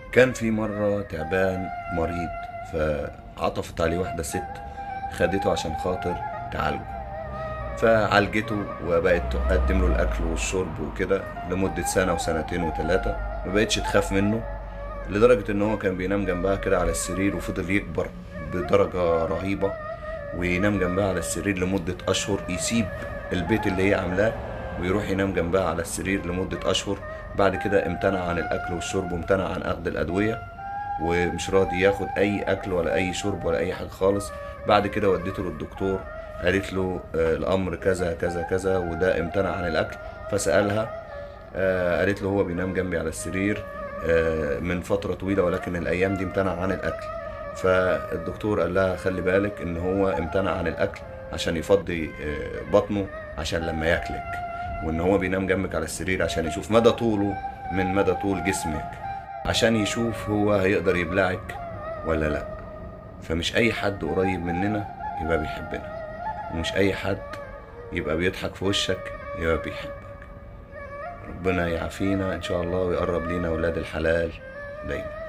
كان في مرة تعبان مريض فعطفت عليه واحدة ست خدته عشان خاطر تعالجه فعالجته وبقت تقدم له الأكل والشرب وكده لمدة سنة وسنتين وثلاثة ما بقتش تخاف منه لدرجة إن هو كان بينام جنبها كده على السرير وفضل يكبر بدرجة رهيبة وينام جنبها على السرير لمدة أشهر يسيب البيت اللي هي عاملاه ويروح ينام جنبها على السرير لمدة أشهر بعد كده امتنع عن الأكل والشرب وامتنع عن أخذ الأدوية ومش راضي ياخد أي أكل ولا أي شرب ولا أي حاجة خالص بعد كده وديته للدكتور قالت له آه، الأمر كذا كذا كذا وده امتنع عن الأكل فسألها آه، قالت له هو بينام جنبي على السرير آه، من فترة طويلة ولكن الأيام دي امتنع عن الأكل فالدكتور قال لها خلي بالك إن هو امتنع عن الأكل عشان يفضي آه، بطنه عشان لما ياكلك وإن هو بينام جنبك على السرير عشان يشوف مدى طوله من مدى طول جسمك عشان يشوف هو هيقدر يبلعك ولا لأ فمش أي حد قريب مننا يبقى بيحبنا ومش أي حد يبقى بيضحك في وشك يبقى بيحبك ربنا يعافينا ان شاء الله ويقرب لينا ولاد الحلال دايما